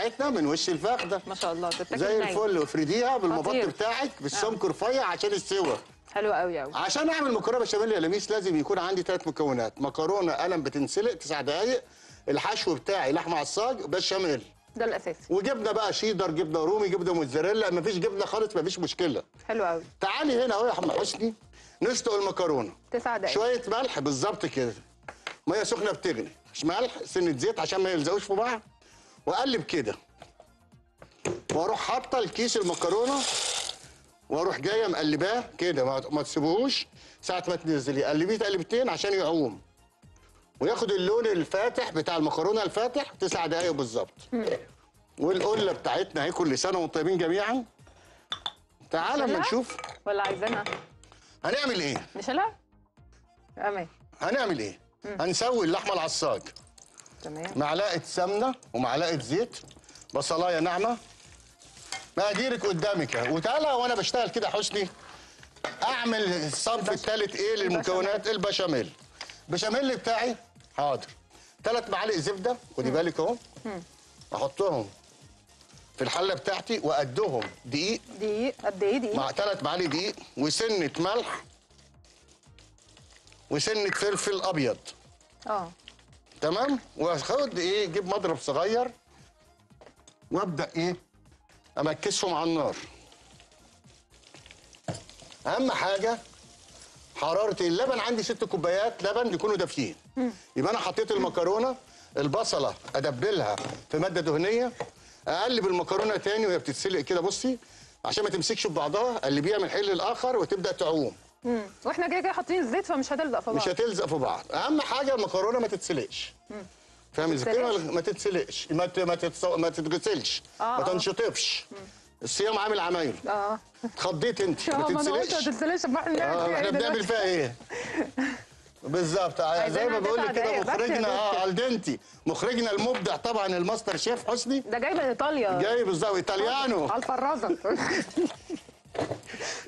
بتاعتنا من وش الفخده ما شاء الله ده بتاكل زي ني. الفل وافرديها بالمبط خطير. بتاعك بالسمك رفيع عشان السوا حلو قوي قوي عشان اعمل مكرونه بشاميل يا لميس لازم يكون عندي ثلاث مكونات مكرونه قلم بتنسلق تسع دقائق الحشو بتاعي لحمه عصاج بشاميل ده الاساسي وجبنه بقى شيدر جبنه رومي جبنه موتزاريلا مفيش جبنه خالص مفيش مشكله حلو قوي تعالي هنا اهو يا حمد حسني نسلق المكرونه تسع دقايق شويه ملح بالظبط كده ميه سخنه بتغلي ملح سنه زيت عشان ما يلزقوش في بعض واقلب كده واروح حاطه الكيس المكرونه واروح جايه مقلباه كده ما, ما تسيبوهوش ساعه ما تنزلي قلبيه تقلبتين عشان يعوم وياخد اللون الفاتح بتاع المكرونه الفاتح تسع دقايق بالظبط والقله بتاعتنا اهي كل سنه وانتم طيبين جميعا تعال اما نشيلها؟ نشوف ولا عايزينها هنعمل ايه نشيلها امان هنعمل ايه هنسوي اللحمه العصاج تمام معلقه سمنه ومعلقه زيت بصلايه ناعمه مقاديرك قدامك اهي. وتعالى وانا بشتغل كده يا حسني اعمل الصنف الثالث ايه للمكونات البشاميل البشاميل بتاعي حاضر ثلاث معالق زبده خدي بالك اهو احطهم في الحله بتاعتي وقدهم دقيق دقيق قد ايه دقيق مع ثلاث معالق دقيق وسنه ملح وسنه فلفل ابيض اه تمام واخد ايه اجيب مضرب صغير وابدا ايه امكسهم على النار اهم حاجه حراره اللبن عندي ست كوبايات لبن يكونوا دافيين يبقى انا حطيت المكرونه البصله ادبلها في ماده دهنيه اقلب المكرونه تاني وهي بتتسلق كده بصي عشان ما تمسكش في بعضها قلبيها من حل الاخر وتبدا تعوم مم. واحنا كده كده حاطين الزيت فمش هتلزق في بعض مش هتلزق في بعض اهم حاجه المكرونه ما تتسلقش فاهم ازاي تتسلقش؟ كده ما تتسلقش ما ت- ما تتص- ما تتغسلش آه، ما آه. تنشطفش الصيام عامل عمايل اه اتخضيت انت اه ما ما انا قلت ما تتسلقش تتسلقش ما احنا بنعمل اه فيها احنا ايه بنعمل دلوقتي؟ فيها ايه بالظبط آه، زي ما عايزينها بقول تسع لك كده دقايق بس يا مخرجنا اه دكتور. الدنتي مخرجنا المبدع طبعا الماستر شيف حسني ده جاي من ايطاليا جاي بالظبط ايطاليانو على الفرازه